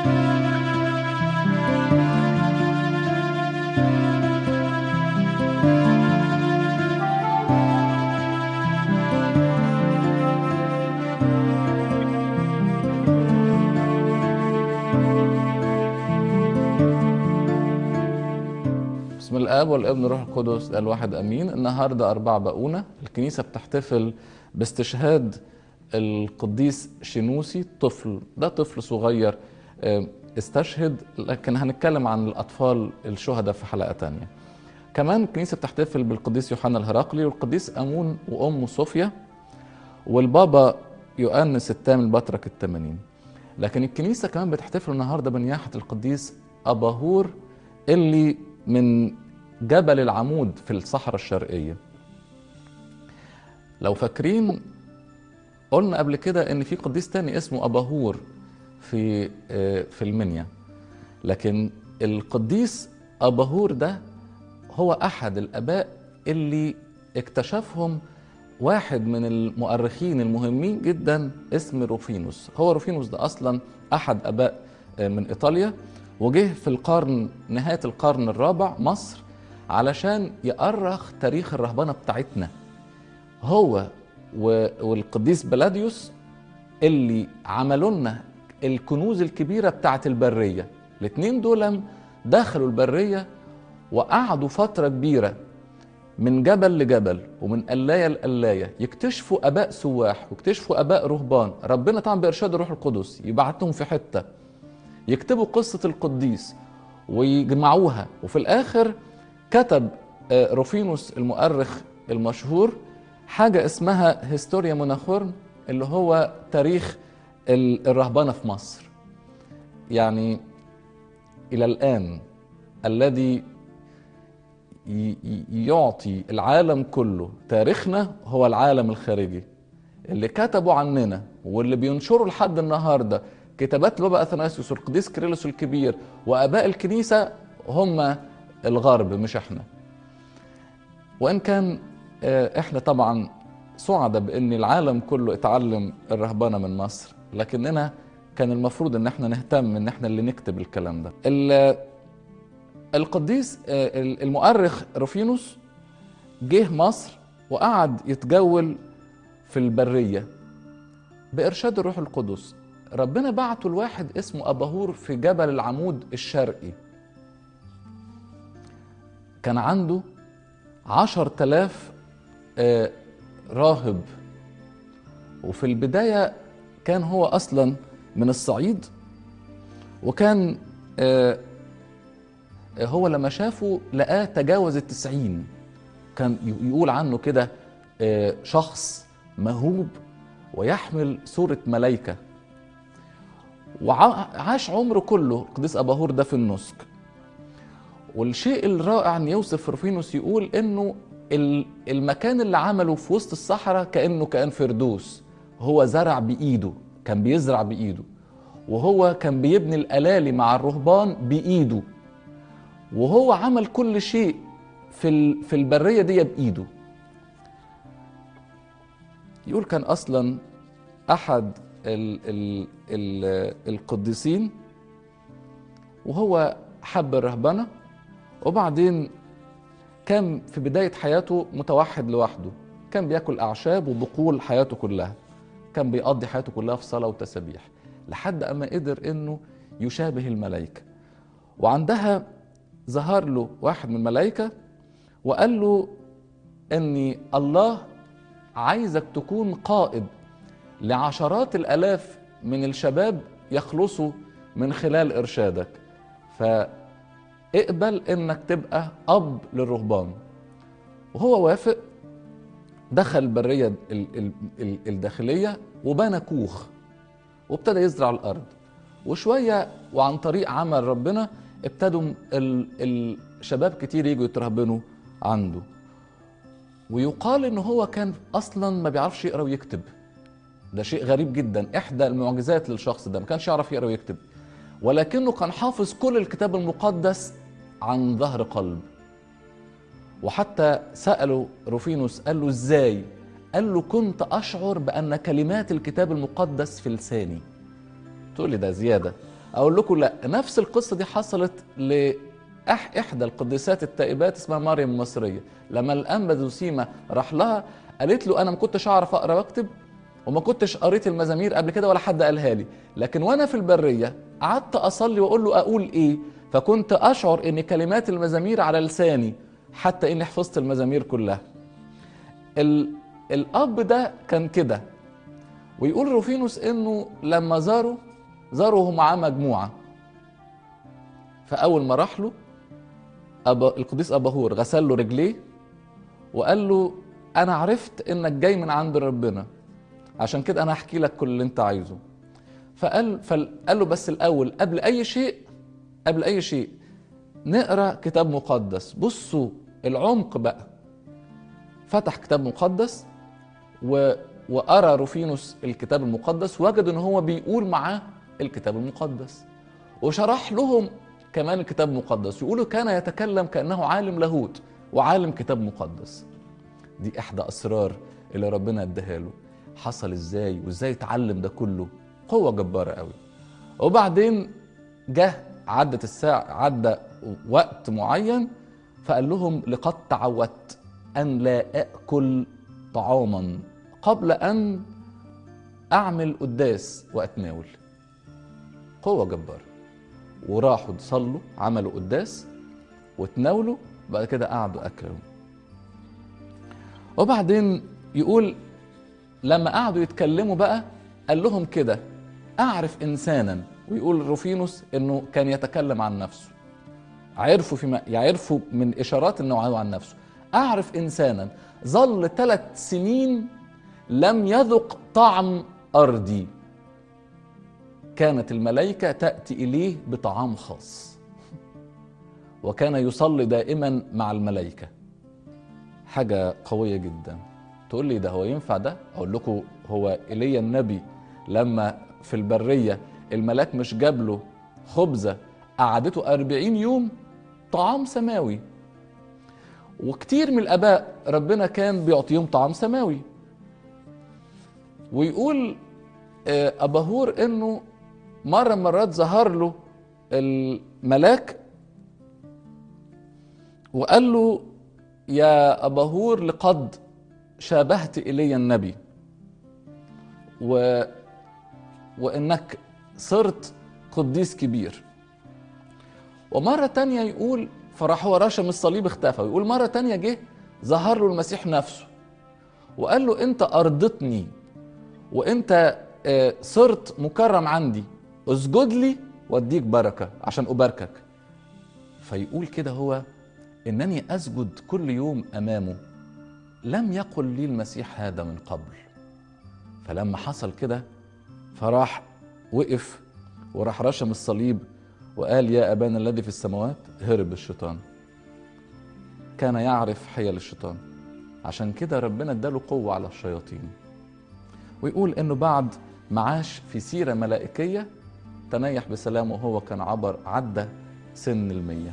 بسم الاب والابن والروح القدس الواحد امين النهارده اربعة بقونه الكنيسه بتحتفل باستشهاد القديس شنوسي طفل ده طفل صغير آه، استشهد لكن هنتكلم عن الاطفال الشهداء في حلقه تانية كمان الكنيسه بتحتفل بالقديس يوحنا الهرقلي والقديس امون وامه صوفيا والبابا يؤنس الثامن البطرك الثمانين لكن الكنيسه كمان بتحتفل النهارده بنياحه القديس اباهور اللي من جبل العمود في الصحراء الشرقيه لو فاكرين قلنا قبل كده ان في قديس تاني اسمه اباهور في آه، في المنيا لكن القديس اباهور ده هو احد الاباء اللي اكتشفهم واحد من المؤرخين المهمين جدا اسم روفينوس هو روفينوس ده اصلا احد اباء آه، من ايطاليا وجه في القرن نهايه القرن الرابع مصر علشان يأرخ تاريخ الرهبنه بتاعتنا هو و- والقديس بلاديوس اللي عملوا لنا الكنوز الكبيره بتاعت البريه الاثنين دول دخلوا البريه وقعدوا فتره كبيره من جبل لجبل ومن قلايه لقلايه يكتشفوا اباء سواح ويكتشفوا اباء رهبان ربنا طبعا بارشاد الروح القدس يبعتهم في حته يكتبوا قصه القديس ويجمعوها وفي الاخر كتب آه، روفينوس المؤرخ المشهور حاجه اسمها هيستوريا موناخورن اللي هو تاريخ ال- الرهبنه في مصر يعني الى الان الذي ي- ي- يعطي العالم كله تاريخنا هو العالم الخارجي اللي كتبوا عننا واللي بينشروا لحد النهارده كتابات البابا اثناسيوس والقديس كيرلس الكبير واباء الكنيسه هم الغرب مش احنا وان كان آه، احنا طبعا سعداء بان العالم كله اتعلم الرهبنه من مصر لكننا كان المفروض ان احنا نهتم ان احنا اللي نكتب الكلام ده ال- القديس آه، المؤرخ روفينوس جه مصر وقعد يتجول في البريه بارشاد الروح القدس ربنا بعته لواحد اسمه اباهور في جبل العمود الشرقي كان عنده عشر تلاف آه، راهب وفي البداية كان هو أصلا من الصعيد وكان آه، هو لما شافه لقاه تجاوز التسعين كان ي- يقول عنه كده آه، شخص مهوب ويحمل صورة ملايكة وعاش عمره كله القديس أباهور ده في النسك والشيء الرائع ان يوسف رفينوس يقول انه ال- المكان اللي عمله في وسط الصحراء كانه كان فردوس هو زرع بايده كان بيزرع بايده وهو كان بيبني الالالي مع الرهبان بايده وهو عمل كل شيء في ال- في البريه دي بايده يقول كان اصلا احد ال ال ال القديسين وهو حب الرهبنه وبعدين كان في بداية حياته متوحد لوحده كان بياكل أعشاب وبقول حياته كلها كان بيقضي حياته كلها في صلاة وتسابيح لحد أما قدر إنه يشابه الملائكة وعندها ظهر له واحد من الملائكة وقال له إني الله عايزك تكون قائد لعشرات الآلاف من الشباب يخلصوا من خلال إرشادك فاقبل إنك تبقى أب للرهبان وهو وافق دخل البرية ال- ال- ال- الداخلية وبنى كوخ وابتدى يزرع الأرض وشوية وعن طريق عمل ربنا ابتدوا ال- الشباب كتير يجوا يترهبنوا عنده ويقال ان هو كان اصلا ما بيعرفش يقرا ويكتب ده شيء غريب جدا احدى المعجزات للشخص ده ما كانش يعرف يقرا ويكتب ولكنه كان حافظ كل الكتاب المقدس عن ظهر قلب وحتى سأله روفينوس قال له ازاي قال له كنت أشعر بأن كلمات الكتاب المقدس في لساني تقول لي ده زيادة اقول لكم لا نفس القصه دي حصلت لإحدى القديسات التائبات اسمها مريم المصريه لما الانبا زوسيما راح لها قالت له انا ما كنتش اعرف اقرا واكتب وما كنتش قريت المزامير قبل كده ولا حد قالها لي لكن وانا في البريه قعدت اصلي واقول له اقول ايه فكنت اشعر ان كلمات المزامير على لساني حتى اني حفظت المزامير كلها ال... الاب ده كان كده ويقول روفينوس انه لما زاره زاره وهو معاه مجموعه فاول ما راح له أبا القديس اباهور غسل له رجليه وقال له انا عرفت انك جاي من عند ربنا عشان كده انا هحكي لك كل اللي انت عايزه فقال فقال له بس الاول قبل اي شيء قبل اي شيء نقرا كتاب مقدس بصوا العمق بقى فتح كتاب مقدس و وقرا روفينوس الكتاب المقدس وجد ان هو بيقول معاه الكتاب المقدس وشرح لهم كمان الكتاب المقدس يقولوا كان يتكلم كانه عالم لاهوت وعالم كتاب مقدس دي احدى اسرار اللي ربنا اداها له حصل ازاي وازاي اتعلم ده كله قوه جباره قوي وبعدين جه عدت الساعه عدى وقت معين فقال لهم لقد تعودت ان لا اكل طعاما قبل ان اعمل قداس واتناول قوه جباره وراحوا صلوا عملوا قداس وتناولوا بعد كده قعدوا اكلوا وبعدين يقول لما قعدوا يتكلموا بقى قال لهم كده اعرف انسانا ويقول روفينوس انه كان يتكلم عن نفسه عرفوا فيما يعرفوا من اشارات انه عن نفسه اعرف انسانا ظل ثلاث سنين لم يذق طعم ارضي كانت الملائكه تاتي اليه بطعام خاص وكان يصلي دائما مع الملائكه حاجه قويه جدا تقول لي ده هو ينفع ده اقول لكم هو ايليا النبي لما في البريه الملاك مش جاب له خبزه قعدته أربعين يوم طعام سماوي وكتير من الاباء ربنا كان بيعطيهم طعام سماوي ويقول اباهور انه مره من مرات ظهر له الملاك وقال له يا اباهور لقد شابهت ايليا النبي و وانك صرت قديس كبير ومرة تانية يقول فراح هو رشم الصليب اختفى ويقول مرة تانية جه ظهر له المسيح نفسه وقال له انت ارضتني وانت صرت مكرم عندي اسجد لي واديك بركة عشان اباركك فيقول كده هو انني اسجد كل يوم امامه لم يقل لي المسيح هذا من قبل فلما حصل كده فراح وقف وراح رشم الصليب وقال يا ابانا الذي في السماوات هرب الشيطان كان يعرف حيل الشيطان عشان كده ربنا اداله قوه على الشياطين ويقول انه بعد ما عاش في سيره ملائكيه تنيح بسلام وهو كان عبر عدى سن المية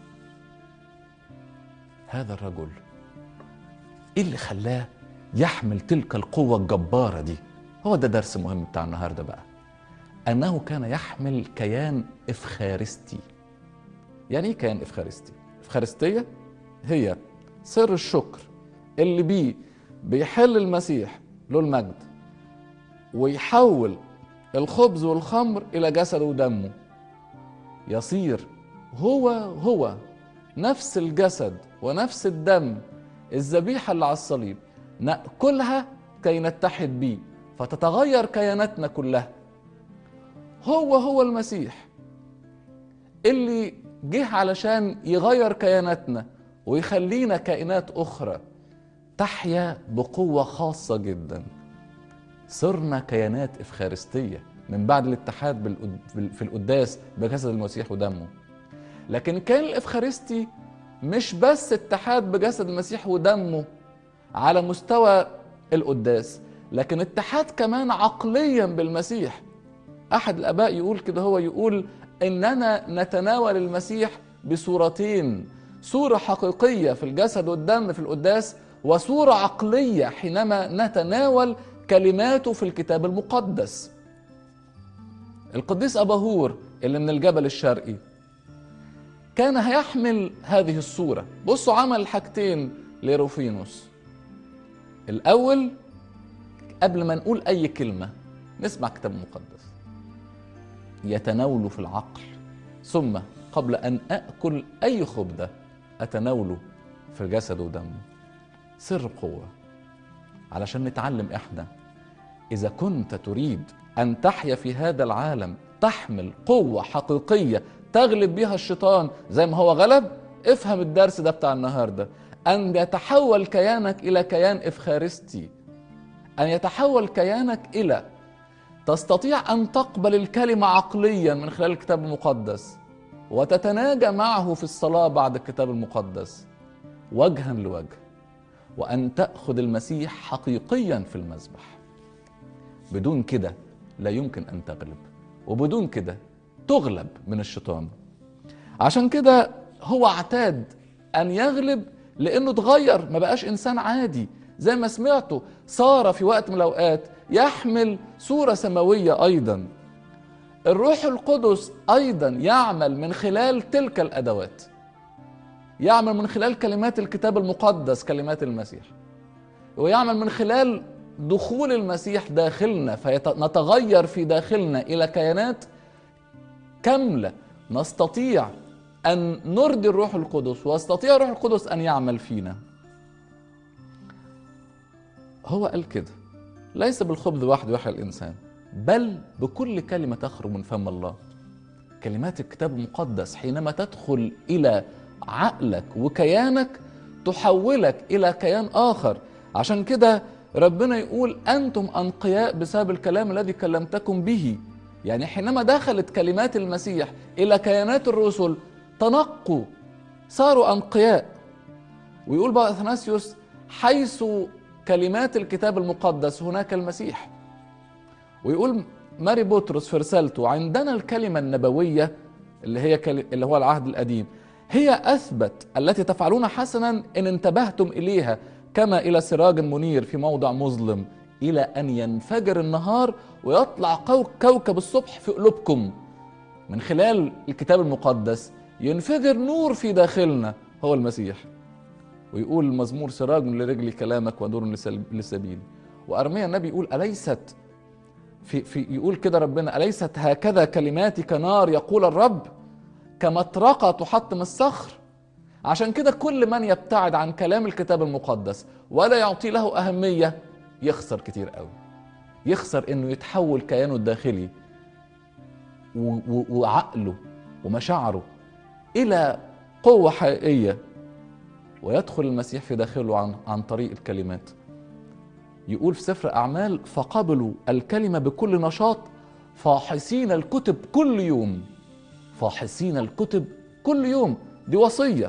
هذا الرجل ايه اللي خلاه يحمل تلك القوة الجبارة دي هو ده درس مهم بتاع النهاردة بقى أنه كان يحمل كيان إفخارستي يعني إيه كيان إفخارستي؟ إفخارستية هي سر الشكر اللي بيه بيحل المسيح له المجد ويحول الخبز والخمر إلى جسده ودمه يصير هو هو نفس الجسد ونفس الدم الذبيحة اللي على الصليب نأكلها كي نتحد بيه فتتغير كياناتنا كلها هو هو المسيح اللي جه علشان يغير كياناتنا ويخلينا كائنات أخرى تحيا بقوة خاصة جدا صرنا كيانات إفخارستية من بعد الاتحاد في القداس بجسد المسيح ودمه لكن كان الإفخارستي مش بس اتحاد بجسد المسيح ودمه على مستوى القداس لكن اتحاد كمان عقليا بالمسيح احد الاباء يقول كده هو يقول اننا نتناول المسيح بصورتين صوره حقيقيه في الجسد والدم في القداس وصوره عقليه حينما نتناول كلماته في الكتاب المقدس القديس اباهور اللي من الجبل الشرقي كان هيحمل هذه الصورة بصوا عمل حاجتين لروفينوس الأول قبل ما نقول أي كلمة نسمع كتاب مقدس يتناول في العقل ثم قبل أن أكل أي خبزة أتناوله في جسد ودمه سر قوة علشان نتعلم إحنا إذا كنت تريد أن تحيا في هذا العالم تحمل قوة حقيقية تغلب بها الشيطان زي ما هو غلب افهم الدرس ده بتاع النهارده أن يتحول كيانك إلى كيان إفخارستي أن يتحول كيانك إلى تستطيع أن تقبل الكلمة عقليا من خلال الكتاب المقدس وتتناجى معه في الصلاة بعد الكتاب المقدس وجها لوجه وأن تأخذ المسيح حقيقيا في المذبح بدون كده لا يمكن أن تغلب وبدون كده تغلب من الشيطان عشان كده هو اعتاد أن يغلب لأنه اتغير ما بقاش إنسان عادي زي ما سمعته صار في وقت من الأوقات يحمل صورة سماوية أيضا الروح القدس أيضا يعمل من خلال تلك الأدوات يعمل من خلال كلمات الكتاب المقدس كلمات المسيح ويعمل من خلال دخول المسيح داخلنا فنتغير في داخلنا إلى كيانات كاملة نستطيع أن نرضي الروح القدس ويستطيع الروح القدس أن يعمل فينا هو قال كده ليس بالخبز وحده يحيى الإنسان بل بكل كلمة تخرج من فم الله كلمات الكتاب المقدس حينما تدخل إلى عقلك وكيانك تحولك إلى كيان آخر عشان كده ربنا يقول أنتم أنقياء بسبب الكلام الذي كلمتكم به يعني حينما دخلت كلمات المسيح إلى كيانات الرسل تنقوا صاروا أنقياء ويقول بقى أثناسيوس حيث كلمات الكتاب المقدس هناك المسيح ويقول ماري بطرس في رسالته عندنا الكلمة النبوية اللي هي اللي هو العهد القديم هي أثبت التي تفعلون حسنا إن انتبهتم إليها كما إلى سراج منير في موضع مظلم إلى أن ينفجر النهار ويطلع كوكب الصبح في قلوبكم من خلال الكتاب المقدس ينفجر نور في داخلنا هو المسيح ويقول المزمور سراج لرجل كلامك ونور لسبيل وأرميا النبي يقول أليست في, في يقول كده ربنا أليست هكذا كلماتي كنار يقول الرب كمطرقة تحطم الصخر عشان كده كل من يبتعد عن كلام الكتاب المقدس ولا يعطي له أهمية يخسر كتير قوي يخسر انه يتحول كيانه الداخلي وعقله ومشاعره الى قوه حقيقيه ويدخل المسيح في داخله عن عن طريق الكلمات يقول في سفر اعمال فقبلوا الكلمه بكل نشاط فاحصين الكتب كل يوم فاحصين الكتب كل يوم دي وصيه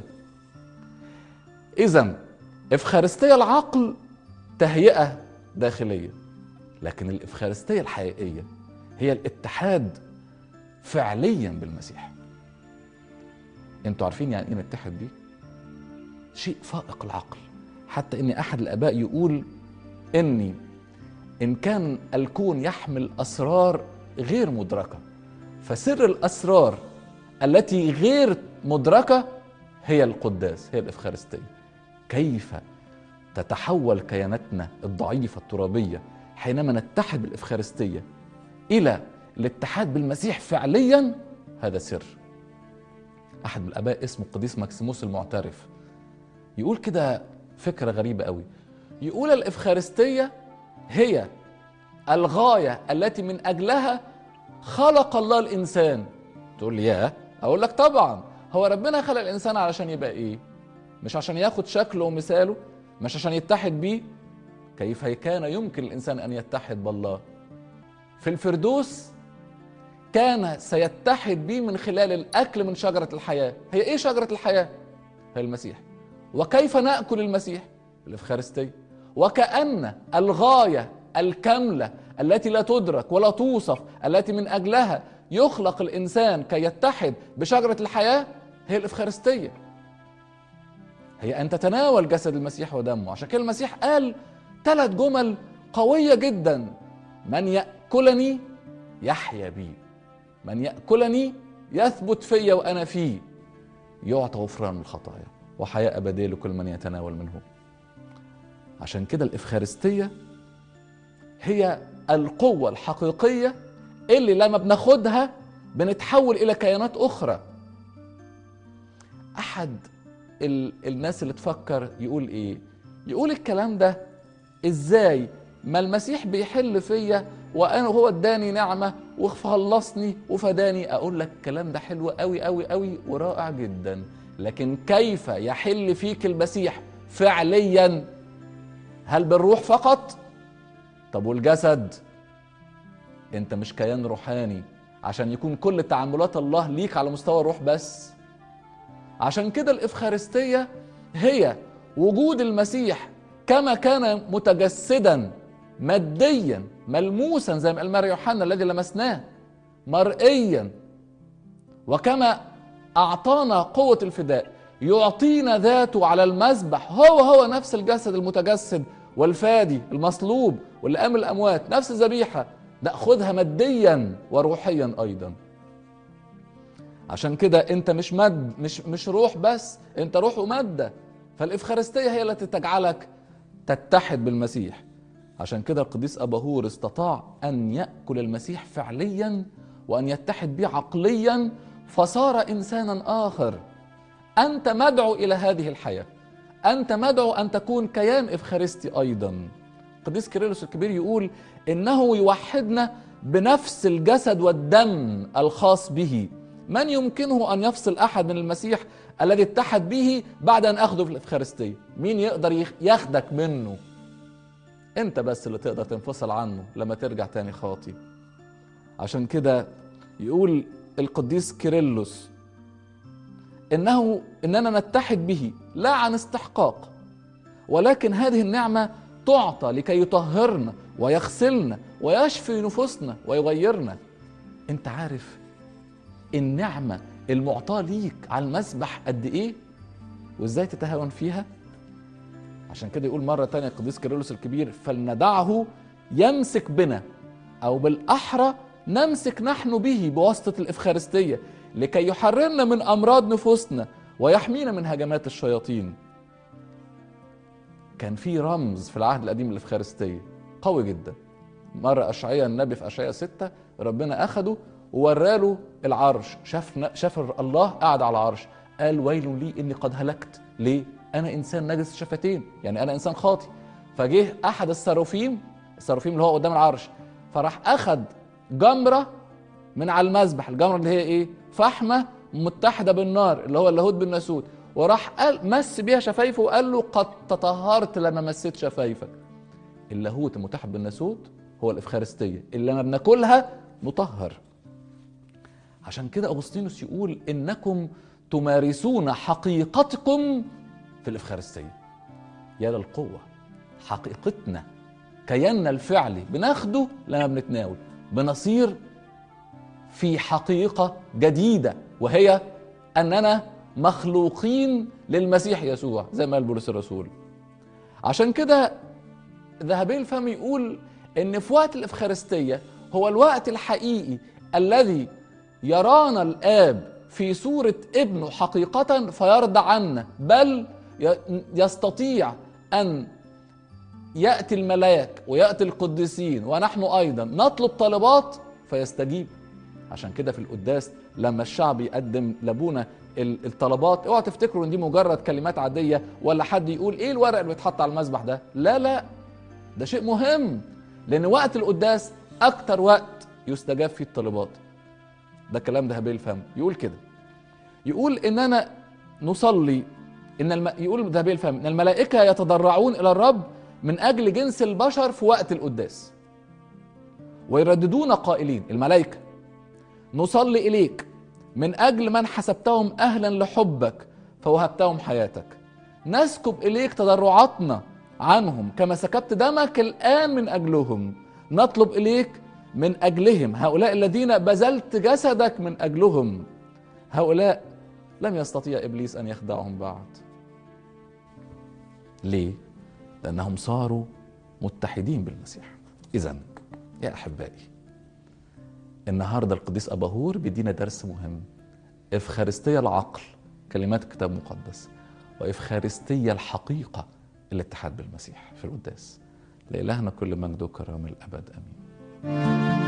اذا افخارستيه العقل تهيئه داخليه لكن الافخارستيه الحقيقيه هي الاتحاد فعليا بالمسيح انتوا عارفين يعني ايه نتحد بيه شيء فائق العقل حتى ان احد الاباء يقول اني ان كان الكون يحمل اسرار غير مدركه فسر الاسرار التي غير مدركه هي القداس هي الافخارستيه كيف تتحول كيانتنا الضعيفه الترابيه حينما نتحد بالافخارستيه الى الاتحاد بالمسيح فعليا هذا سر احد من الاباء اسمه القديس ماكسيموس المعترف يقول كده فكره غريبه قوي يقول الافخارستيه هي الغايه التي من اجلها خلق الله الانسان تقول لي ياه اقول لك طبعا هو ربنا خلق الانسان علشان يبقى ايه مش عشان ياخد شكله ومثاله مش عشان يتحد بيه كيف كان يمكن الانسان ان يتحد بالله في الفردوس كان سيتحد به من خلال الاكل من شجره الحياه هي ايه شجره الحياه هي المسيح وكيف ناكل المسيح الافخارستيه وكان الغايه الكامله التي لا تدرك ولا توصف التي من اجلها يخلق الانسان كي يتحد بشجره الحياه هي الافخارستيه هي ان تتناول جسد المسيح ودمه عشان كده المسيح قال ثلاث جمل قويه جدا من ياكلني يحيا بي من ياكلني يثبت فيا وانا فيه يعطى غفران الخطايا وحياه ابديه لكل من يتناول منه عشان كده الافخارستيه هي القوه الحقيقيه اللي لما بناخدها بنتحول الى كيانات اخرى احد ال... الناس اللي تفكر يقول ايه يقول الكلام ده ازاي ما المسيح بيحل فيا وانا هو اداني نعمه وخلصني وفداني اقول لك الكلام ده حلو قوي قوي قوي ورائع جدا لكن كيف يحل فيك المسيح فعليا هل بالروح فقط طب والجسد انت مش كيان روحاني عشان يكون كل تعاملات الله ليك على مستوى الروح بس عشان كده الإفخارستية هي وجود المسيح كما كان متجسدا ماديا ملموسا زي ما قال ماري يوحنا الذي لمسناه مرئيا وكما أعطانا قوة الفداء يعطينا ذاته على المذبح هو هو نفس الجسد المتجسد والفادي المصلوب واللي قام الأموات نفس الذبيحة ناخذها ماديا وروحيا ايضا عشان كده انت مش مد مش مش روح بس انت روح وماده فالافخارستيه هي التي تجعلك تتحد بالمسيح عشان كده القديس اباهور استطاع ان ياكل المسيح فعليا وان يتحد به عقليا فصار انسانا اخر انت مدعو الى هذه الحياه انت مدعو ان تكون كيان افخارستي ايضا القديس كيرلس الكبير يقول انه يوحدنا بنفس الجسد والدم الخاص به من يمكنه ان يفصل احد من المسيح الذي اتحد به بعد ان اخذه في الافخارستيه مين يقدر ياخدك منه انت بس اللي تقدر تنفصل عنه لما ترجع تاني خاطي عشان كده يقول القديس كيرلس انه اننا نتحد به لا عن استحقاق ولكن هذه النعمه تعطى لكي يطهرنا ويغسلنا ويشفي نفوسنا ويغيرنا انت عارف النعمة المعطاة ليك على المسبح قد ايه وازاي تتهاون فيها عشان كده يقول مرة تانية القديس كيرلس الكبير فلندعه يمسك بنا او بالاحرى نمسك نحن به بواسطة الافخارستية لكي يحررنا من امراض نفوسنا ويحمينا من هجمات الشياطين كان في رمز في العهد القديم للإفخارستية قوي جدا مرة أشعيا النبي في أشعيا ستة ربنا أخده ووراله العرش شاف شاف الله قاعد على العرش قال ويل لي إني قد هلكت ليه؟ أنا إنسان نجس الشفتين يعني أنا إنسان خاطي فجه أحد السرافيم السرافيم اللي هو قدام العرش فراح أخد جمرة من على المذبح الجمرة اللي هي إيه؟ فحمة متحدة بالنار اللي هو اللاهوت بالناسوت وراح قال مس بيها شفايفه وقال له قد تطهرت لما مسيت شفايفك اللاهوت المتحد بالناسوت هو الافخارستيه اللي لما بناكلها نطهر عشان كده اغسطينوس يقول انكم تمارسون حقيقتكم في الافخارستيه يا للقوه حقيقتنا كياننا الفعلي بناخده لما بنتناول بنصير في حقيقه جديده وهي اننا مخلوقين للمسيح يسوع زي ما قال بولس الرسول عشان كده ذهبي الفم يقول ان في وقت الافخارستيه هو الوقت الحقيقي الذي يرانا الاب في صوره ابنه حقيقه فيرضى عنا بل يستطيع ان ياتي الملاك وياتي القديسين ونحن ايضا نطلب طلبات فيستجيب عشان كده في القداس لما الشعب يقدم لابونا الطلبات اوعى تفتكروا ان دي مجرد كلمات عاديه ولا حد يقول ايه الورق اللي بيتحط على المسبح ده لا لا ده شيء مهم لان وقت القداس اكتر وقت يستجاب فيه الطلبات ده كلام ذهبي الفم يقول كده يقول اننا نصلي ان الم... يقول ذهبي الفم ان الملائكه يتضرعون الى الرب من اجل جنس البشر في وقت القداس ويرددون قائلين الملائكه نصلي اليك من اجل من حسبتهم اهلا لحبك فوهبتهم حياتك نسكب اليك تضرعاتنا عنهم كما سكبت دمك الان من اجلهم نطلب اليك من اجلهم هؤلاء الذين بذلت جسدك من اجلهم هؤلاء لم يستطيع ابليس ان يخدعهم بعد ليه لانهم صاروا متحدين بالمسيح اذا يا احبائي النهارده القديس اباهور بيدينا درس مهم افخارستيه العقل كلمات الكتاب المقدس وافخارستيه الحقيقه الاتحاد بالمسيح في القداس لإلهنا كل مجد وكرامه الابد امين